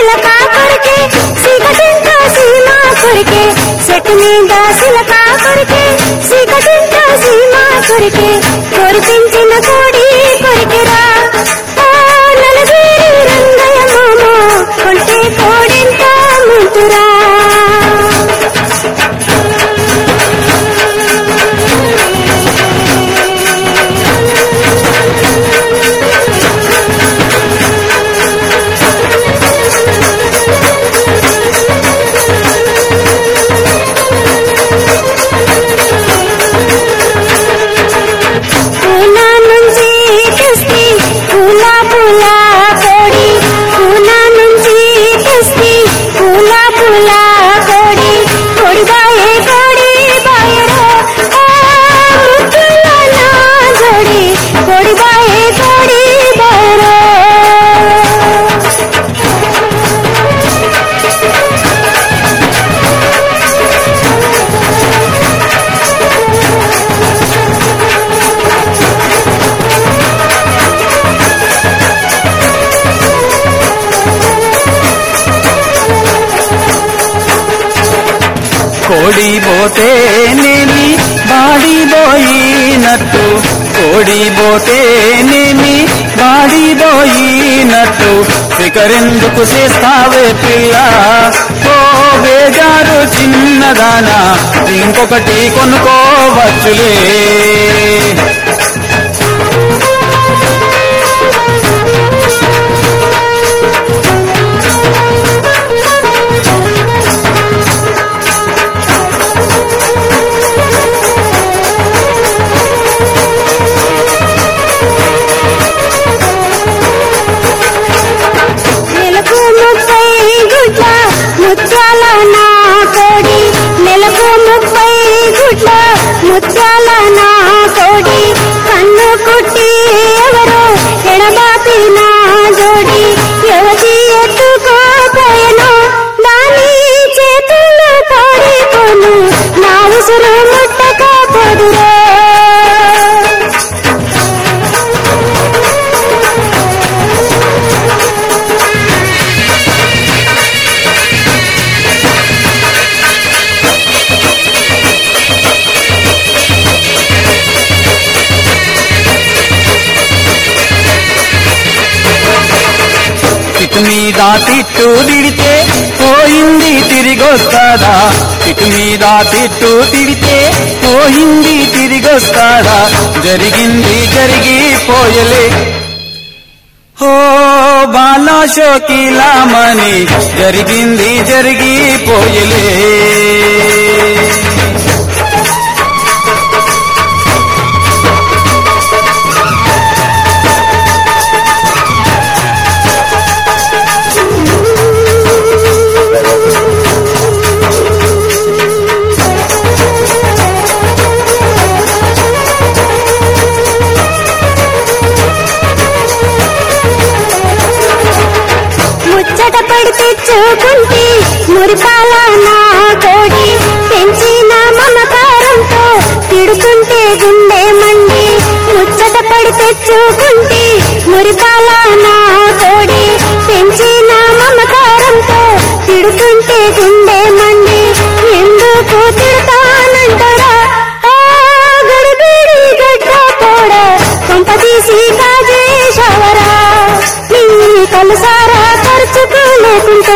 సిలక కొరికే సీకటింటో సీమా కొరికే చెట్టు మీద సిలక కొరికే సీకటింటో సీమా కొరికే కొరిపించిన కోడి కొరికెరా ఓ నలగిరి రంగయ్య మామ కొంటే కోడింత ముంతురా పూనా నుంచి తెస్తి పూల పూల కోడి పూనా నుంచి తెస్తి పూల పూల కోడి కోడి బాయే కోడి బాయరో ఆ ముద్దుల నా జోడి కోడి బాయే కోడి బాయరో కోడి పోతేనేమి బాడిపోయినట్టు కోడి పోతేనేమి బాడిపోయినట్టు ఫికరెందుకు చేస్తావే పిల్ల ఓ బేజారు చిన్నదానా ఇంకొకటి కొనుక్కోవచ్చులే నెలకు ముప్పై గుడ్ల ముత్యాల నా కోడి నెలకు ముప్పై గుడ్ల ముత్యాల నా కోడి కన్ను కుట్టి ఎవరో ఎడబాపి నా జోడి ఎవరి ఎత్తుకోపోయను దాని చేతులు పాడిపోను నా ఉసురు ముట్టకపోదురో తిట్టు మీద తిట్టు తిడితే పోయింది తిరిగొస్తాదా తిట్టు మీద తిట్టు తిడితే పోయింది తిరిగొస్తాదా జరిగింది జరిగిపోయలే ఓ బాలా షోకిలామని జరిగింది జరిగిపోయలే ముచ్చట పడి తెచ్చుకుంటే మురిపాల నా కోడి పెంచిన మమకారంతో తిడుతుంటే గుండె మండి ముచ్చట పడి తెచ్చుకుంటే మురిపాల నా కోడి పెంచిన మమకారంతో తిడుతుంటే గుండె మండి ఎందుకు తిడతానంటారా ఆ గడిబిడి గడ్డ పోడ కొంప తీసి కాజేశవరా నీ కలుసారా ఖర్చుకోలేకుంటే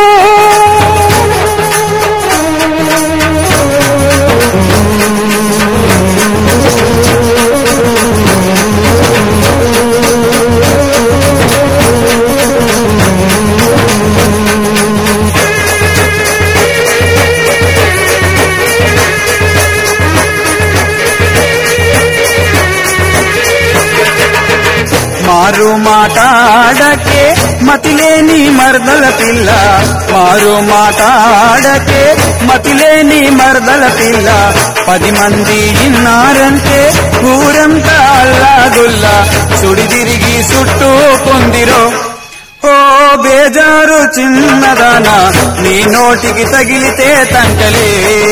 మారు మాటాడకే మతిలేని మరదల పిల్ల మారు మాటాడకే మతిలేని మరదల పిల్ల పది మంది ఇన్నారంటే ఊరంతా అల్లాగుల్లా సుడి తిరిగి చుట్టూ పొందిరో ఓ బేజారు చిన్నదానా నీ నోటికి తగిలితే తంటలే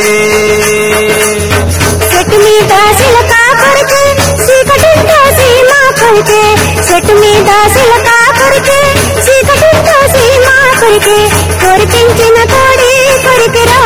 చెట్టు మీద సిలక కొరికే చీకటింటో సీమా కొరికే చెట్టు మీద సిలక కొరికే చీకటింటో సీమా కొరికే కోరి పెంచిన కోడి కొరికెరా